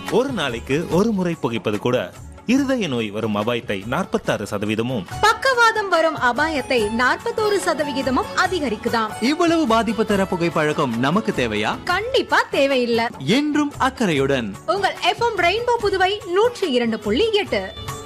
ஒரு நாளைக்கு ஒரு முறை புகைப்பது கூட இருதய நோய் வரும் அபாயத்தை நாற்பத்தாறு சதவீதமும் பக்கவாதம் வரும் அபாயத்தை நாற்பத்தோரு சதவிகிதமும் அதிகரிக்குதாம் இவ்வளவு பாதிப்பு தர புகைப்பழக்கம் நமக்கு தேவையா கண்டிப்பா தேவையில்ல என்றும் அக்கறையுடன் உங்கள் எஃப்எம் ரெயின்போ புதுவை நூற்றி இரண்டு புள்ளி எட்டு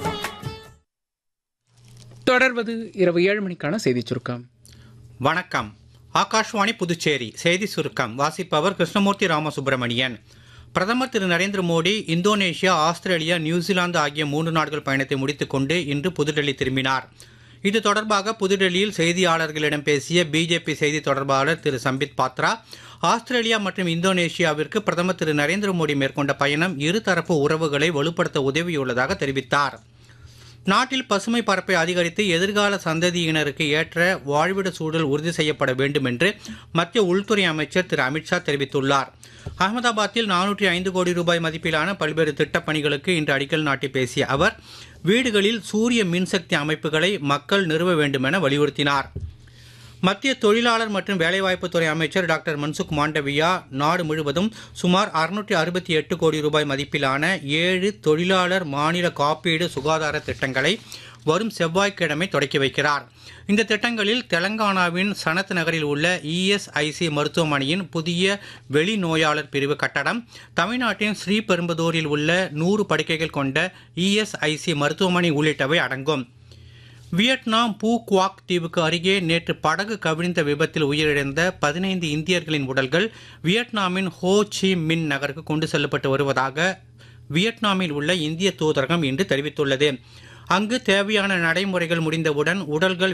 தொடர்வது இரவு ஏழு மணிக்கான செய்திச் சுருக்கம் வணக்கம் ஆகாஷ்வாணி புதுச்சேரி செய்தி சுருக்கம் வாசிப்பவர் கிருஷ்ணமூர்த்தி ராமசுப்பிரமணியன் பிரதமர் திரு Narendra Modi Indonesia Australia New Zealand ஆகிய மூன்று நாடுகள் பயணத்தை முடித்துக்கொண்டு இன்று புதுடெல்லி திரும்பினார் இது தொடர்பாக புதுடெல்லியில் செய்தியாளர்களிடம் பேசிய பிஜேபி செய்தி தொடர்பாளர் திரு சம்பித் பாத்ரா ஆஸ்திரேலியா மற்றும் இந்தோனேஷியாவிற்கு பிரதமர் திரு நரேந்திர மோடி மேற்கொண்ட பயணம் இருதரப்பு உறவுகளை வலுப்படுத்த உதவியுள்ளதாக தெரிவித்தார் நாட்டில் பசுமை பரப்பை அதிகரித்து எதிர்கால சந்ததியினருக்கு ஏற்ற வாழ்விட சூழல் உறுதி செய்யப்பட வேண்டும் என்று மத்திய உள்துறை அமைச்சர் திரு அமித்ஷா தெரிவித்துள்ளார் அகமதாபாத்தில் நானூற்றி ஐந்து கோடி ரூபாய் மதிப்பிலான பல்வேறு திட்டப் பணிகளுக்கு இன்று அடிக்கல் நாட்டி பேசிய அவர் வீடுகளில் சூரிய மின்சக்தி அமைப்புகளை மக்கள் நிறுவ வேண்டுமென வலியுறுத்தினார் மத்திய தொழிலாளர் மற்றும் வேலைவாய்ப்புத்துறை அமைச்சர் டாக்டர் மன்சுக் மாண்டவியா நாடு முழுவதும் சுமார் அறுநூற்றி அறுபத்தி எட்டு கோடி ரூபாய் மதிப்பிலான ஏழு தொழிலாளர் மாநில காப்பீடு சுகாதார திட்டங்களை வரும் செவ்வாய்க்கிழமை தொடக்கி வைக்கிறார் இந்த திட்டங்களில் தெலங்கானாவின் சனத் நகரில் உள்ள இஎஸ்ஐசி மருத்துவமனையின் புதிய வெளிநோயாளர் பிரிவு கட்டடம் தமிழ்நாட்டின் ஸ்ரீபெரும்புதூரில் உள்ள நூறு படுக்கைகள் கொண்ட இஎஸ்ஐசி மருத்துவமனை உள்ளிட்டவை அடங்கும் வியட்நாம் பூ குவாக் தீவுக்கு அருகே நேற்று படகு கவிழ்ந்த விபத்தில் உயிரிழந்த பதினைந்து இந்தியர்களின் உடல்கள் வியட்நாமின் ஹோ சி மின் நகருக்கு கொண்டு செல்லப்பட்டு வருவதாக வியட்நாமில் உள்ள இந்திய தூதரகம் இன்று தெரிவித்துள்ளது அங்கு தேவையான நடைமுறைகள் முடிந்தவுடன் உடல்கள்